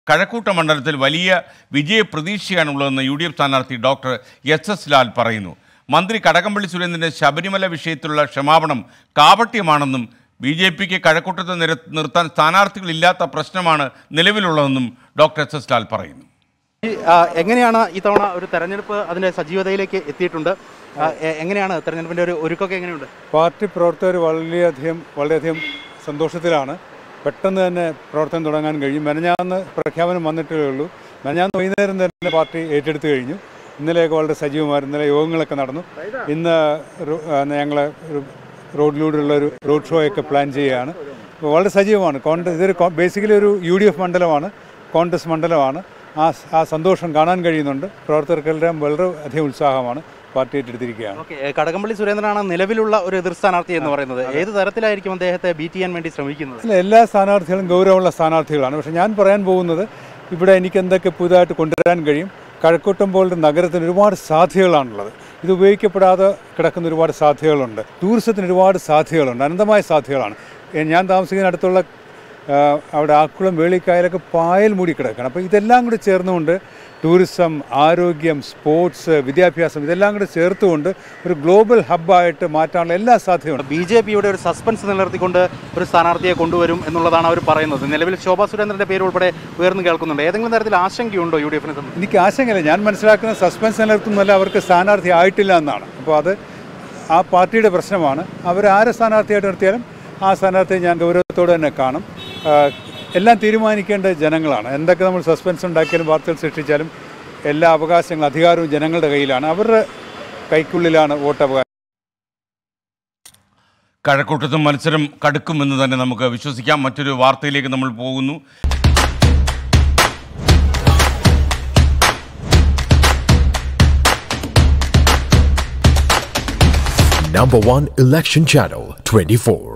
കഴക്കൂട്ട മണ്ഡലത്തിൽ വലിയ വിജയപ്രതീക്ഷയാണുള്ളതെന്ന് യു ഡി എഫ് സ്ഥാനാർത്ഥി ഡോക്ടർ എസ് എസ് ലാൽ പറയുന്നു മന്ത്രി കടകംപള്ളി സുരേന്ദ്രൻ്റെ ശബരിമല വിഷയത്തിലുള്ള ക്ഷമാപണം കാപട്യമാണെന്നും ബി ജെ പിക്ക് കഴക്കൂട്ടത്ത് നിര നിർത്താൻ സ്ഥാനാർത്ഥികളില്ലാത്ത പ്രശ്നമാണ് നിലവിലുള്ളതെന്നും ഡോക്ടർ എസ് എസ് ലാൽ പറയുന്നു ഈ, ആ, എങ്ങനെയാണ് ഇത്തവണ ഒരു തെരഞ്ഞെടുപ്പ് അതിന്റെ സജീവതയിലേക്ക് എത്തിയിട്ടുണ്ട് ആ, എ- എങ്ങനെയാണ് തെരഞ്ഞെടുപ്പിന്റെ ഒരു ഒരുക്കമൊക്കെ എങ്ങനെയുണ്ട് പാർട്ടി പ്രവർത്തകർ വളരെയധികം വളരെയധികം സന്തോഷത്തിലാണ് പെട്ടെന്ന് തന്നെ പ്രവർത്തനം തുടങ്ങാൻ കഴിയും മെനഞ്ഞാന്ന് പ്രഖ്യാപനം വന്നിട്ടേ ഉള്ളൂ മെനഞ്ഞാന്ന് വൈകുന്നേരം തന്നെ പാർട്ടി ഏറ്റെടുത്ത് കഴിഞ്ഞു ഇന്നലെയൊക്കെ വളരെ സജീവമായിരുന്നു ഇന്നലെ യോഗങ്ങളൊക്കെ നടന്നു ഇന്ന് ഞങ്ങൾ റോഡിലൂടെയുള്ള ഒരു റോഡ് ഷോ ഒക്കെ പ്ലാൻ ചെയ്യുകയാണ് അപ്പോൾ വളരെ സജീവമാണ് കോൺഗ്രസ് ഇതൊരു ബേസിക്കലി ഒരു യു ഡി എഫ് മണ്ഡലമാണ് കോൺഗ്രസ് മണ്ഡലമാണ് ആ ആ സന്തോഷം കാണാൻ കഴിയുന്നുണ്ട് പ്രവർത്തകർക്കെല്ലാം വളരെ അധികം ഉത്സാഹമാണ് പാർട്ടി ഏറ്റെടുത്തിരിക്കുകയാണ് ഓക്കെ കടകംപള്ളി സുരേന്ദ്രനാണ് നിലവിലുള്ള ഒരു എതിർ സ്ഥാനാർത്ഥി എന്ന് പറയുന്നത് ഏത് തരത്തിലായിരിക്കും അദ്ദേഹത്തെ ബീറ്റ് ചെയ്യാൻ വേണ്ടി ശ്രമിക്കുന്നത് അല്ല എല്ലാ സ്ഥാനാർത്ഥികളും ഗൗരവമുള്ള സ്ഥാനാർത്ഥികളാണ് പക്ഷേ ഞാൻ പറയാൻ പോകുന്നത് ഇവിടെ എനിക്ക് എന്തൊക്കെ പുതുതായിട്ട് കൊണ്ടുവരാൻ കഴിയും കഴക്കൂട്ടം പോലൊരു നഗരത്തിന് ഒരുപാട് സാധ്യതകളാണുള്ളത് ഇത് ഉപയോഗിക്കപ്പെടാതെ കിടക്കുന്ന ഒരുപാട് സാധ്യതകളുണ്ട് ടൂറിസത്തിന് ഒരുപാട് സാധ്യതകളുണ്ട് അനന്തമായ സാധ്യതകളാണ് ഏ, ഞാൻ താമസിക്കുന്ന അടുത്തുള്ള ആ, അവിടെ ആക്കുളം വേളിക്കായലൊക്കെ പായൽ മൂടി കിടക്കുകയാണ് അപ്പോൾ ഇതെല്ലാം കൂടി ചേർന്നുകൊണ്ട് ടൂറിസം ആരോഗ്യം സ്പോർട്സ് വിദ്യാഭ്യാസം ഇതെല്ലാം കൂടി ചേർത്തുകൊണ്ട് ഒരു ഗ്ലോബൽ ഹബ്ബായിട്ട് മാറ്റാനുള്ള എല്ലാ സാധ്യതയുണ്ട് ബി ജെ പിയുടെ ഒരു സസ്പെൻസ് നിലനിർത്തിക്കൊണ്ട് ഒരു സ്ഥാനാർത്ഥിയെ കൊണ്ടുവരും എന്നുള്ളതാണ് അവർ പറയുന്നത് നിലവിൽ ശോഭാ സുരേന്ദ്രന്റെ പേര് ഉൾപ്പെടെ ഉയർന്നു കേൾക്കുന്നുണ്ട് ഏതെങ്കിലും തരത്തിൽ ആശങ്കയുണ്ടോ യു ഡി എഫിനെ സംബന്ധിച്ച് എനിക്ക് ആശങ്കയില്ല ഞാൻ മനസ്സിലാക്കുന്ന സസ്പെൻസ് നിലനിർത്തുന്നല്ല അവർക്ക് സ്ഥാനാർത്ഥി ആയിട്ടില്ല എന്നാണ് അപ്പോൾ അത് ആ പാർട്ടിയുടെ പ്രശ്നമാണ് അവർ ആരെ സ്ഥാനാർത്ഥിയായിട്ട് നിർത്തിയാലും ആ സ്ഥാനാർത്ഥിയെ ഞാൻ ഗൗരവത്തോടെ തന്നെ കാണും ആ, എല്ലാം തീരുമാനിക്കേണ്ട ജനങ്ങളാണ് എന്തൊക്കെ നമ്മൾ സസ്പെൻസ് ഉണ്ടാക്കിയാലും വാർത്തകൾ സൃഷ്ടിച്ചാലും എല്ലാ അവകാശങ്ങളും അധികാരവും ജനങ്ങളുടെ കയ്യിലാണ് അവരുടെ കൈക്കുള്ളിലാണ് വോട്ടവകാശം കഴക്കൂട്ടത്തും മത്സരം കടുക്കുമെന്ന് തന്നെ നമുക്ക് വിശ്വസിക്കാം മറ്റൊരു വാർത്തയിലേക്ക് നമ്മൾ പോകുന്നു Number one election channel 24.